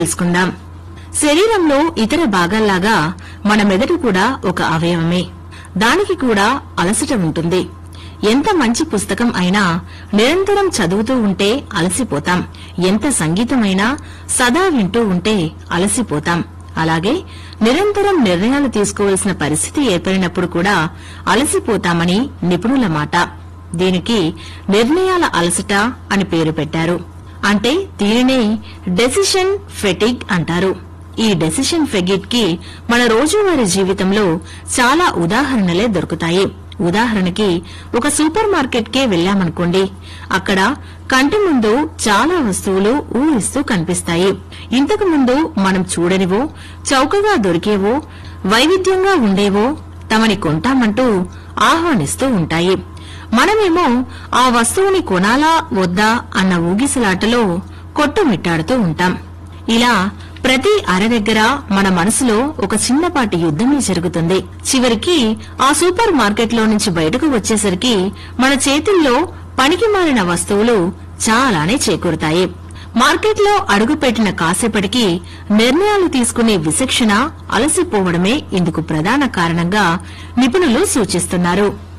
తెలుసుకుందాం శరీరంలో ఇతర భాగాల్లాగా మన మెదడు కూడా ఒక అవయవమే దానికి కూడా అలసట ఉంటుంది ఎంత మంచి పుస్తకం అయినా నిరంతరం చదువుతూ ఉంటే అలసిపోతాం ఎంత సంగీతమైనా సదా వింటూ ఉంటే అలసిపోతాం అలాగే నిరంతరం నిర్ణయాలు తీసుకోవాల్సిన పరిస్థితి ఏర్పడినప్పుడు కూడా అలసిపోతామని నిపుణుల మాట దీనికి నిర్ణయాల అలసట అని పేరు పెట్టారు అంటే దీనినే డెసిషన్ ఫెటిగ్ అంటారు ఈ డెసిషన్ ఫెగిట్ కి మన రోజువారీ జీవితంలో చాలా ఉదాహరణలే దొరుకుతాయి ఉదాహరణకి ఒక సూపర్ మార్కెట్ కే వెళ్ళామనుకోండి అక్కడ కంటి ముందు చాలా వస్తువులు ఊరిస్తూ కనిపిస్తాయి ఇంతకు ముందు మనం చూడనివో చౌకగా దొరికేవో వైవిధ్యంగా ఉండేవో తమని కొంటామంటూ ఆహ్వానిస్తూ ఉంటాయి మనమేమో ఆ వస్తువుని కొనాలా వద్దా అన్న ఊగిసలాటలో కొట్టుమిట్టాడుతూ ఉంటాం ఇలా ప్రతి అర దగ్గర మన మనసులో ఒక చిన్నపాటి యుద్ధమే జరుగుతుంది చివరికి ఆ సూపర్ మార్కెట్లో నుంచి బయటకు వచ్చేసరికి మన చేతుల్లో పనికి మారిన వస్తువులు చాలానే చేకూరుతాయి మార్కెట్లో అడుగుపెట్టిన కాసేపటికి నిర్ణయాలు తీసుకునే విచక్షణ అలసిపోవడమే ఇందుకు ప్రధాన కారణంగా నిపుణులు సూచిస్తున్నారు